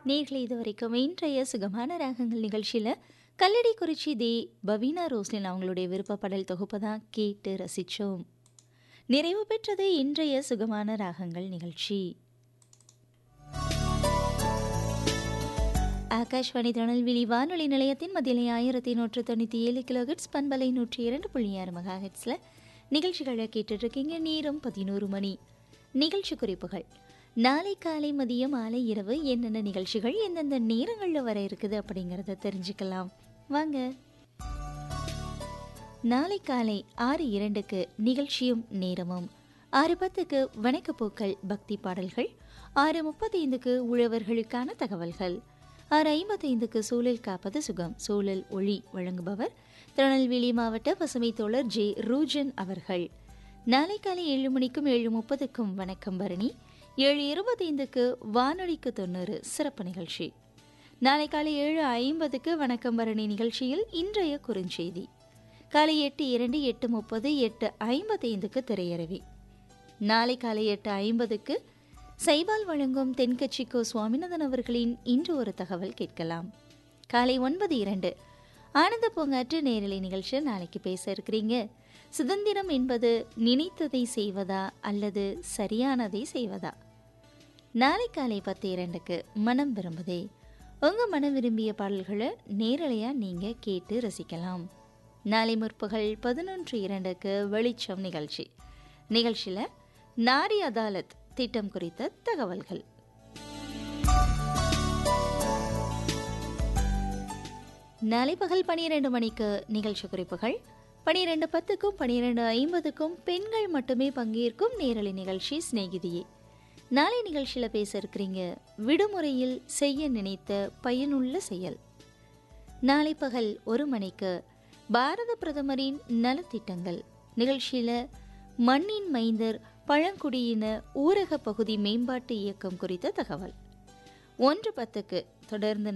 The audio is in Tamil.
நேர்களை இது வரைக்கும் இன்றைய சுகமான ராகங்கள் நிகழ்ச்சியில் கல்லடி குறிச்சி தே பவீனா ரோஸ்லின் அவங்களுடைய விருப்பப்படல் தொகுப்பை தான் கேட்டு ரசித்தோம் நிறைவு பெற்றது இன்றைய சுகமான ராகங்கள் நிகழ்ச்சி ஆகாஷ்வாணி திருநெல்வேலி வானொலி நிலையத்தின் மதிலை ஆயிரத்தி நூற்று தொண்ணூற்றி ஏழு கிலோஹெட்ஸ் பண்பலை நூற்றி இரண்டு புள்ளி ஆறு மெகா ஹெட்ஸில் நிகழ்ச்சிகளை கேட்டுட்ருக்கீங்க நேரம் பதினோரு மணி நிகழ்ச்சி குறிப்புகள் நாளை காலை மதியம் மாலை இரவு என்னென்ன நிகழ்ச்சிகள் எந்தெந்த நேரங்களில் வர இருக்குது அப்படிங்கிறத தெரிஞ்சுக்கலாம் வாங்க நாளை காலை ஆறு இரண்டுக்கு நிகழ்ச்சியும் நேரமும் ஆறு பத்துக்கு வணக்கப்பூக்கள் பக்தி பாடல்கள் ஆறு முப்பத்தைந்துக்கு உழவர்களுக்கான தகவல்கள் ஆறு ஐம்பத்தைந்துக்கு சூழல் காப்பது சுகம் சூழல் ஒளி வழங்குபவர் திருநெல்வேலி மாவட்ட பசுமை தோழர் ஜே ரூஜன் அவர்கள் நாளை காலை ஏழு மணிக்கும் ஏழு முப்பதுக்கும் வணக்கம் பரணி ஏழு இருபத்தைந்துக்கு வானொலிக்கு தொண்ணூறு சிறப்பு நிகழ்ச்சி நாளை காலை ஏழு ஐம்பதுக்கு வணக்கம் பரணி நிகழ்ச்சியில் இன்றைய குறுஞ்செய்தி காலை எட்டு இரண்டு எட்டு முப்பது எட்டு ஐம்பத்தைந்துக்கு திரையரவி நாளை காலை எட்டு ஐம்பதுக்கு சைபால் வழங்கும் தென்கட்சிக்கோ சுவாமிநாதன் அவர்களின் இன்று ஒரு தகவல் கேட்கலாம் காலை ஒன்பது இரண்டு ஆனந்த பூங்காற்று நேரலை நிகழ்ச்சி நாளைக்கு பேச இருக்கிறீங்க சுதந்திரம் என்பது நினைத்ததை செய்வதா அல்லது சரியானதை செய்வதா நாளை காலை பத்து இரண்டுக்கு மனம் விரும்புதே உங்கள் மனம் விரும்பிய பாடல்களை நேரலையாக நீங்கள் கேட்டு ரசிக்கலாம் நாளை முற்பகல் பதினொன்று இரண்டுக்கு வெளிச்சம் நிகழ்ச்சி நிகழ்ச்சியில் நாரி அதாலத் திட்டம் குறித்த தகவல்கள் நாளை பகல் பனிரெண்டு மணிக்கு நிகழ்ச்சி குறிப்புகள் பனிரெண்டு பத்துக்கும் பனிரெண்டு ஐம்பதுக்கும் பெண்கள் மட்டுமே பங்கேற்கும் நேரலை நிகழ்ச்சி சிநேகிதியே நாளை நிகழ்ச்சியில் பேச இருக்கிறீங்க விடுமுறையில் செய்ய நினைத்த பயனுள்ள செயல் நாளை பகல் ஒரு மணிக்கு பாரத பிரதமரின் நலத்திட்டங்கள் நிகழ்ச்சியில் மண்ணின் மைந்தர் பழங்குடியின ஊரக பகுதி மேம்பாட்டு இயக்கம் குறித்த தகவல் ஒன்று பத்துக்கு தொடர்ந்து